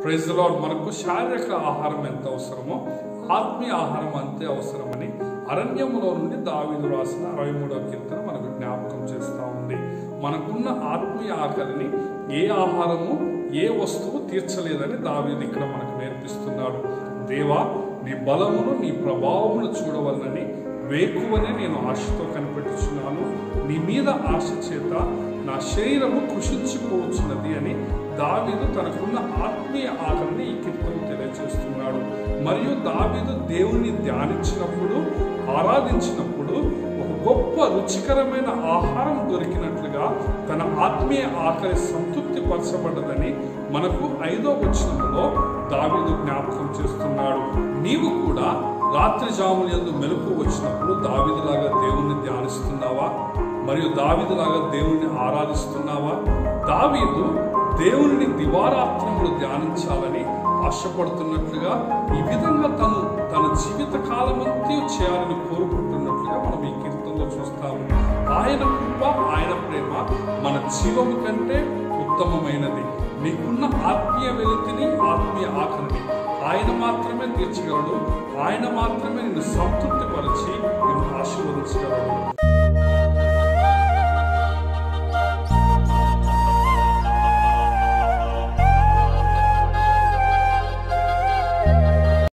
praise lord మనకు శారీరక ఆహారం ఎంత అవసరమో ఆత్మీయ ఆహారం అంతే అవసరమని అరణ్యములో నుండి దావీదు రాసిన అరవై మూడవ కీర్తన మనకు జ్ఞాపకం చేస్తూ ఉంది మనకున్న ఆత్మీయ ఆకలిని ఏ ఆహారము ఏ వస్తువు తీర్చలేదని దావీదు ఇక్కడ మనకు నేర్పిస్తున్నాడు దేవా నీ బలమును నీ ప్రభావమును చూడవలనని వేకువనే నేను ఆశతో కనిపెట్టుచున్నాను నీ మీద ఆశ చేత నా శరీరము కృషించిపోవచ్చున్నది అని దావీదు తనకున్న ఆత్మీయ ఆకలిని ఈ కీర్తన తెలియజేస్తున్నాడు మరియు దావీదు దేవుణ్ణి ధ్యానించినప్పుడు ఆరాధించినప్పుడు ఒక గొప్ప రుచికరమైన ఆహారం దొరికినట్లుగా తన ఆత్మీయ ఆకలి సంతృప్తి పరచబడ్డదని మనకు ఐదో వచనంలో దావీదు జ్ఞాపకం చేస్తున్నాడు నీవు కూడా రాత్రి జాముల యందు మెలకు వచ్చినప్పుడు దావీదులాగా దేవుణ్ణి ధ్యానిస్తున్నావా మరియు దావీదులాగా దేవుణ్ణి ఆరాధిస్తున్నావా దావీదు దేవుని దివారాత్రములు ధ్యానించాలని ఆశపడుతున్నట్లుగా ఈ విధంగా తను తన జీవిత కాలమంతా చేయాలని కోరుకుంటున్నట్లుగా మనం ఈ కీర్తనలో చూస్తాము ఆయన కృప ఆయన ప్రేమ మన జీవము కంటే ఉత్తమమైనది నీకున్న ఆత్మీయ వెలితిని ఆత్మీయ ఆకలిని ఆయన మాత్రమే తీర్చగలడు ఆయన మాత్రమే నిన్ను సంతృప్తిపరిచి నిన్ను ఆశీర్వదించగలడు